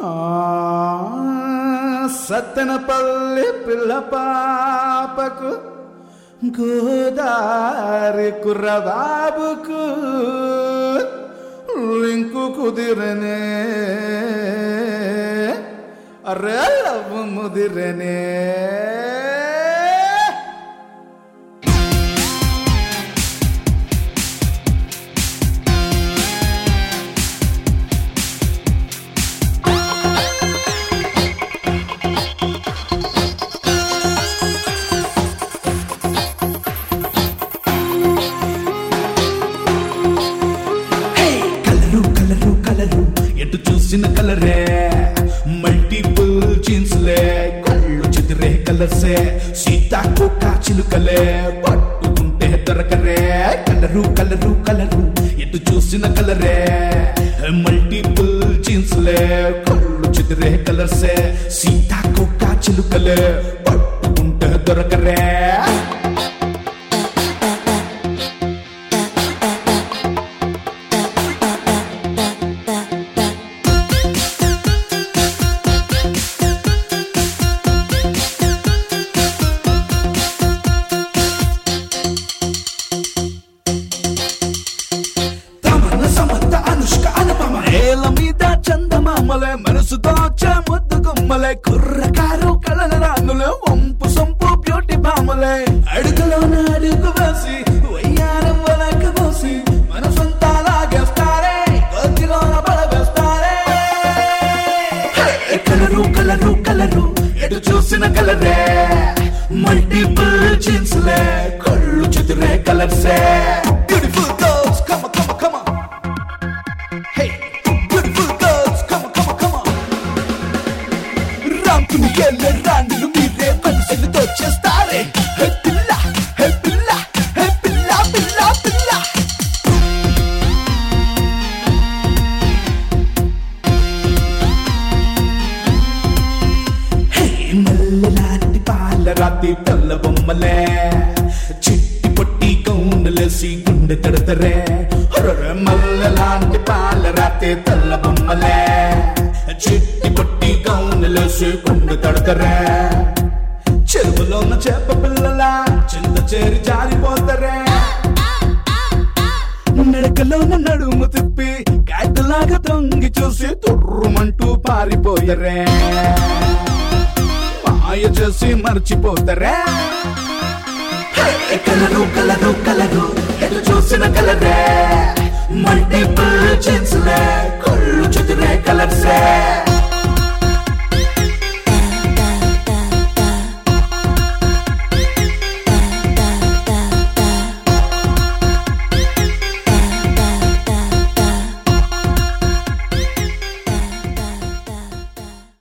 సత్తెనపల్లి పిల్ల పాపకు గోదారి కుర్రబాబుకు లింకు కుదిరనే అరే లవ్ ముదిరనే కలరు కలరు కలరు ఎటు చూసిన కలరే మల్టిపుల్ జీన్స్ లే కళ్ళు చెదిరే కలర్సే సీతాకోక చిలుకలే పట్టుకుంటే దొరకరే కలరు కలరు కలరు ఎటు చూసిన కలరే మల్టిపుల్ జీన్స్ లే కళ్ళు చెదిరే కలర్సే సీతాకోక చిలుకలే పట్టుకుంటే దొరకరే తమన సమంత అనుష్క అనుపమ నేల మీద చందమామలే మనసు దోచే ముద్దు గుమ్మలే కుర్రకారు కళల రానులే వంపు సొంపు బ్యూటీ భామలే అడుగులోన అడుగు వేసి వయ్యారం వలక పోసి మన సొంత లాగేస్తారే గోతిలోన పడవేస్తారే కలరు కలరు కలరు ఎటు చూసిన కలరే మల్టిపుల్ జీన్స్ లే కళ్ళు చెదిరే కలర్సే బ్యూటిఫుల్ గర్ల్స్ కమ కమ కమ హే బ్యూటిఫుల్ గర్ల్స్ కమ కమ కమ రాంకుని గెల్లె రాండులు మీరే మనసులు దోచేస్తారే హే పిల్ల హే పిల్ల హే పిల్ల పిల్ల పిల్ల హే మల్లెలాంటి పాల రాతి తెల్ల బొమ్మలే చిట్టి పొట్టి కౌండలేసి గుండె తడతరే హొర్ర మల్లెలాంటి పాల రాతి తెల్ల బొమ్మలే చిట్టి పొట్టి కౌండలేసి గుండె తడతరే చెరువులో ఉన్న చేప పిల్లల చింత చేరి జారిపోతారే నడకలోన నడుము తిప్పి కాయతలాగా తొంగి చూసి తుర్రుమంటూ పారిపోయరే మాయ చేసి మర్చిపోతారే హే, కలరు కలరు కలరు ఎటు చూసిన కలరే మల్టిపుల్ జీన్స్ లే కళ్ళు చెదిరే కలర్సే